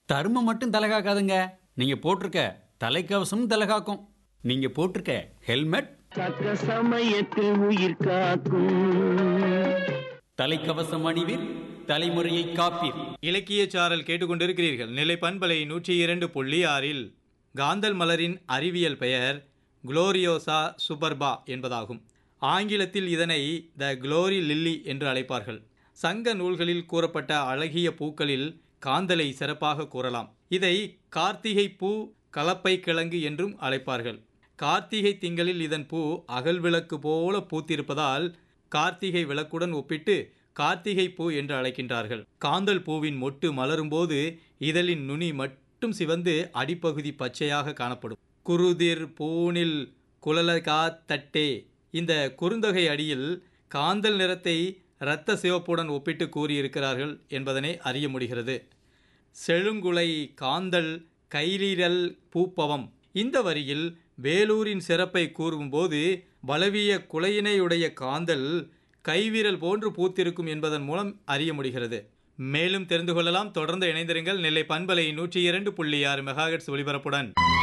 தர்மம் மட்டும் தலை காக்காதுங்க நீங்க போட்டிருக்க தலைக்கவசம் தலை காக்கும் நீங்க போட்டிருக்க ஹெல்மெட் தக்க சமயத்தில் உயிர் காக்கும் தலைக்கவசம் அணிவீர் தலைமுறையை காப்பீர் இலக்கிய சாரல் கேட்டுக்கொண்டிருக்கிறீர்கள் நிலை பண்பலை நூற்றி இரண்டு புள்ளி ஆறில் காந்தல் மலரின் அறிவியல் பெயர் குளோரியோசா சுபர்பா என்பதாகும் ஆங்கிலத்தில் இதனை த குளோரி லில்லி என்று அழைப்பார்கள் சங்க நூல்களில் கூறப்பட்ட அழகிய பூக்களில் காந்தலை சிறப்பாக கூறலாம் இதை கார்த்திகை பூ கலப்பை கிழங்கு என்றும் அழைப்பார்கள் கார்த்திகை திங்களில் இதன் பூ அகல் விளக்கு போல பூத்திருப்பதால் கார்த்திகை விளக்குடன் ஒப்பிட்டு கார்த்திகை பூ என்று அழைக்கின்றார்கள் காந்தல் பூவின் மொட்டு மலரும்போது இதழின் நுனி மட்டும் சிவந்து அடிப்பகுதி பச்சையாக காணப்படும் குருதிர் பூனில் குழலகா தட்டே இந்த குறுந்தொகை அடியில் காந்தல் நிறத்தை இரத்த சிவப்புடன் ஒப்பிட்டு கூறியிருக்கிறார்கள் என்பதனை அறிய முடிகிறது செழுங்குலை காந்தல் கைலீரல் பூப்பவம் இந்த வரியில் வேலூரின் சிறப்பை கூறும்போது பலவிய குலையினையுடைய காந்தல் கைவிரல் போன்று பூத்திருக்கும் என்பதன் மூலம் அறிய முடிகிறது மேலும் தெரிந்து கொள்ளலாம் தொடர்ந்து இணைந்திருங்கள் நெல்லை பண்பலை நூற்றி இரண்டு புள்ளி ஆறு மெகாஹெட்ஸ் ஒலிபரப்புடன்